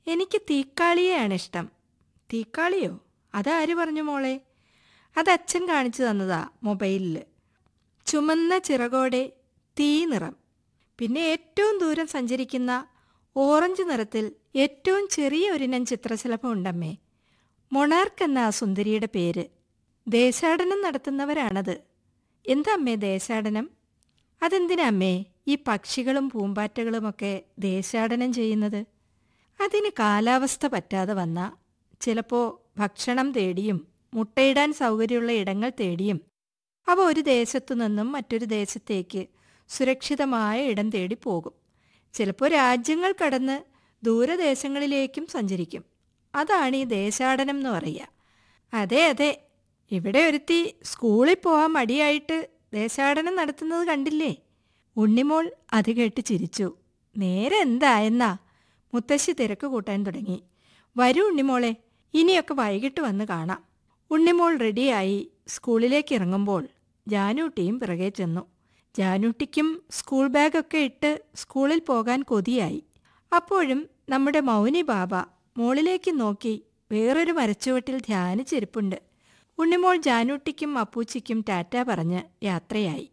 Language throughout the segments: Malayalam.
എനിക്ക് തീക്കാളിയെയാണ് ഇഷ്ടം തീക്കാളിയോ അതാര് പറഞ്ഞു മോളെ അത് അച്ഛൻ കാണിച്ചു തന്നതാ മൊബൈലിൽ ചുമന്ന ചിറകോടെ തീ നിറം പിന്നെ ഏറ്റവും ദൂരം സഞ്ചരിക്കുന്ന ഓറഞ്ച് നിറത്തിൽ ഏറ്റവും ചെറിയ ഒരിനം ചിത്രശലഭം ഉണ്ടമ്മേ മൊണാർക്ക് എന്ന ആ സുന്ദരിയുടെ പേര് ദേശാടനം നടത്തുന്നവരാണത് എന്താ അമ്മേ ദേശാടനം അതെന്തിനാ അമ്മേ ഈ പക്ഷികളും പൂമ്പാറ്റകളുമൊക്കെ ദേശാടനം ചെയ്യുന്നത് അതിന് കാലാവസ്ഥ പറ്റാതെ വന്ന ചിലപ്പോൾ ഭക്ഷണം തേടിയും മുട്ടയിടാൻ സൗകര്യമുള്ള ഇടങ്ങൾ തേടിയും അവ ഒരു ദേശത്തു നിന്നും മറ്റൊരു ദേശത്തേക്ക് സുരക്ഷിതമായ ഇടം തേടി പോകും ചിലപ്പോൾ രാജ്യങ്ങൾ കടന്ന് ദൂരദേശങ്ങളിലേക്കും സഞ്ചരിക്കും അതാണ് ഈ ദേശാടനം എന്ന് പറയുക അതെ അതെ ഇവിടെ ഒരുത്തി സ്കൂളിൽ പോകാൻ മടിയായിട്ട് ദേശാടനം നടത്തുന്നത് കണ്ടില്ലേ ഉണ്ണിമോൾ അത് കേട്ട് ചിരിച്ചു നേരെ എന്തായെന്നാ മുത്തശ്ശി തിരക്ക് കൂട്ടാൻ തുടങ്ങി വരൂ ഉണ്ണിമോളെ ഇനിയൊക്കെ വൈകിട്ട് വന്ന് കാണാം ഉണ്ണിമോൾ റെഡിയായി സ്കൂളിലേക്ക് ഇറങ്ങുമ്പോൾ ജാനൂട്ടിയും പിറകെ ചെന്നു ജാനൂട്ടിക്കും സ്കൂൾ ബാഗൊക്കെ ഇട്ട് സ്കൂളിൽ പോകാൻ കൊതിയായി അപ്പോഴും നമ്മുടെ മൗനി ബാബ മോളിലേക്ക് നോക്കി വേറൊരു മരച്ചുവട്ടിൽ ധ്യാനിച്ചിരിപ്പുണ്ട് ഉണ്ണിമോൾ ജാനൂട്ടിക്കും അപ്പൂച്ചിക്കും ടാറ്റ പറഞ്ഞ് യാത്രയായി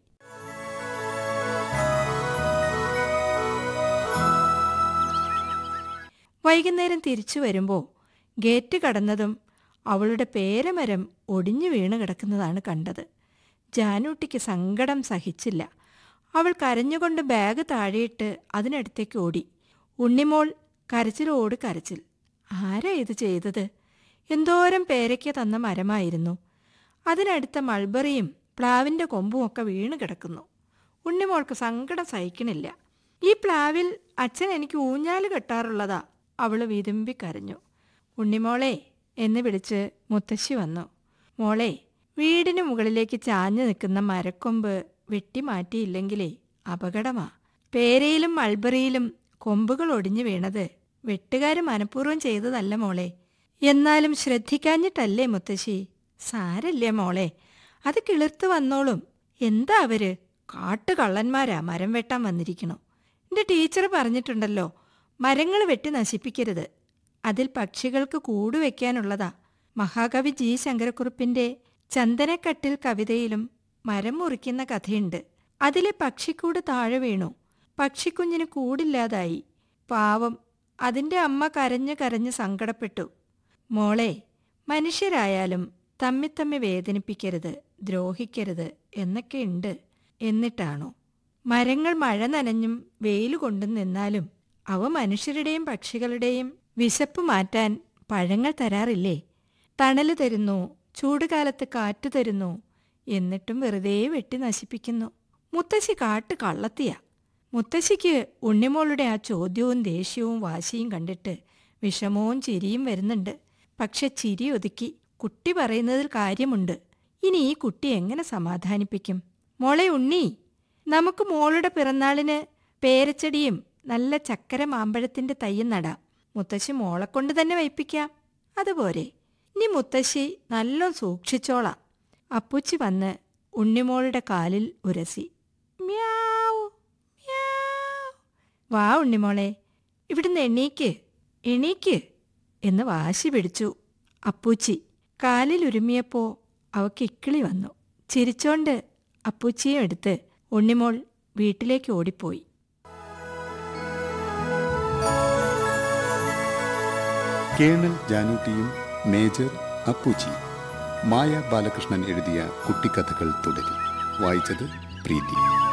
വൈകുന്നേരം തിരിച്ചു വരുമ്പോൾ ഗേറ്റ് കടന്നതും അവളുടെ പേരമരം ഒടിഞ്ഞു വീണ് കിടക്കുന്നതാണ് കണ്ടത് ജാനൂട്ടിക്ക് സങ്കടം സഹിച്ചില്ല അവൾ കരഞ്ഞുകൊണ്ട് ബാഗ് താഴെയിട്ട് അതിനടുത്തേക്ക് ഓടി ഉണ്ണിമോൾ കരച്ചിലോട് കരച്ചിൽ ആരാ ഇത് ചെയ്തത് എന്തോരം പേരയ്ക്ക തന്ന മരമായിരുന്നു അതിനടുത്ത മൾബറിയും പ്ലാവിൻ്റെ കൊമ്പുമൊക്കെ വീണ് കിടക്കുന്നു ഉണ്ണിമോൾക്ക് സങ്കടം സഹിക്കണില്ല ഈ പ്ലാവിൽ അച്ഛൻ എനിക്ക് ഊഞ്ഞാല് കെട്ടാറുള്ളതാ അവള് വിതുമ്പി കരഞ്ഞു ഉണ്ണിമോളെ എന്ന് വിളിച്ച് മുത്തശ്ശി വന്നു മോളെ വീടിന് മുകളിലേക്ക് ചാഞ്ഞു നിൽക്കുന്ന മരക്കൊമ്പ് വെട്ടിമാറ്റിയില്ലെങ്കിലേ അപകടമാ പേരയിലും മൾബറിയിലും കൊമ്പുകൾ ഒടിഞ്ഞു വീണത് വെട്ടുകാര് മനഃപൂർവ്വം ചെയ്തതല്ല മോളെ എന്നാലും ശ്രദ്ധിക്കാഞ്ഞിട്ടല്ലേ മുത്തശ്ശി സാരല്ലേ മോളെ അത് കിളിർത്ത് വന്നോളും എന്താ അവര് കാട്ടുകള്ളന്മാരാ മരം വെട്ടാൻ വന്നിരിക്കണു എന്റെ ടീച്ചർ പറഞ്ഞിട്ടുണ്ടല്ലോ മരങ്ങൾ വെട്ടി നശിപ്പിക്കരുത് അതിൽ പക്ഷികൾക്ക് കൂടുവെക്കാനുള്ളതാ മഹാകവി ജി ശങ്കരക്കുറുപ്പിന്റെ ചന്ദനക്കട്ടിൽ കവിതയിലും മരം മുറിക്കുന്ന കഥയുണ്ട് അതിലെ പക്ഷിക്കൂട് താഴെ വീണു പക്ഷിക്കുഞ്ഞിന് കൂടില്ലാതായി പാവം അതിന്റെ അമ്മ കരഞ്ഞു കരഞ്ഞ് സങ്കടപ്പെട്ടു മോളെ മനുഷ്യരായാലും തമ്മി തമ്മി വേദനിപ്പിക്കരുത് ദ്രോഹിക്കരുത് എന്നൊക്കെയുണ്ട് എന്നിട്ടാണോ മരങ്ങൾ മഴ നനഞ്ഞും വെയിൽ കൊണ്ടും നിന്നാലും അവ മനുഷ്യരുടെയും പക്ഷികളുടെയും വിശപ്പ് മാറ്റാൻ പഴങ്ങൾ തരാറില്ലേ തണല് തരുന്നു ചൂടുകാലത്ത് കാറ്റ് തരുന്നു എന്നിട്ടും വെറുതെ വെട്ടി നശിപ്പിക്കുന്നു മുത്തശ്ശി കാട്ട് കള്ളത്തിയാ മുത്തശ്ശിക്ക് ഉണ്ണിമോളുടെ ആ ചോദ്യവും ദേഷ്യവും വാശിയും കണ്ടിട്ട് വിഷമവും ചിരിയും വരുന്നുണ്ട് പക്ഷെ ചിരി ഒതുക്കി കുട്ടി പറയുന്നതിൽ കാര്യമുണ്ട് ഇനി ഈ കുട്ടി എങ്ങനെ സമാധാനിപ്പിക്കും മോളെ ഉണ്ണി നമുക്ക് മോളുടെ പിറന്നാളിന് പേരച്ചെടിയും നല്ല ചക്കര മാമ്പഴത്തിന്റെ തയ്യും നടാം മുത്തശ്ശി മോളെക്കൊണ്ട് തന്നെ വയ്പ്പിക്കാം അതുപോരെ ഇനി മുത്തശ്ശി നല്ലോ സൂക്ഷിച്ചോളാം അപ്പൂച്ചി വന്ന് ഉണ്ണിമോളുടെ കാലിൽ ഉരസി മ്യാവ് മ്യാവ്. വാ ഉണ്ണിമോളെ ഇവിടുന്ന് എണീക്ക് എണീക്ക് എന്ന് വാശി പിടിച്ചു അപ്പൂച്ചി കാലിൽ ഉരുമിയപ്പോ അവക്ക് ഇക്കിളി വന്നു ചിരിച്ചോണ്ട് അപ്പൂച്ചിയും എടുത്ത് ഉണ്ണിമോൾ വീട്ടിലേക്ക് ഓടിപ്പോയി കേണൽ ജാനൂട്ടിയും മേജർ അപ്പുച്ചി മായ ബാലകൃഷ്ണൻ എഴുതിയ കുട്ടിക്കഥകൾ തുടരും വായിച്ചത് പ്രീതി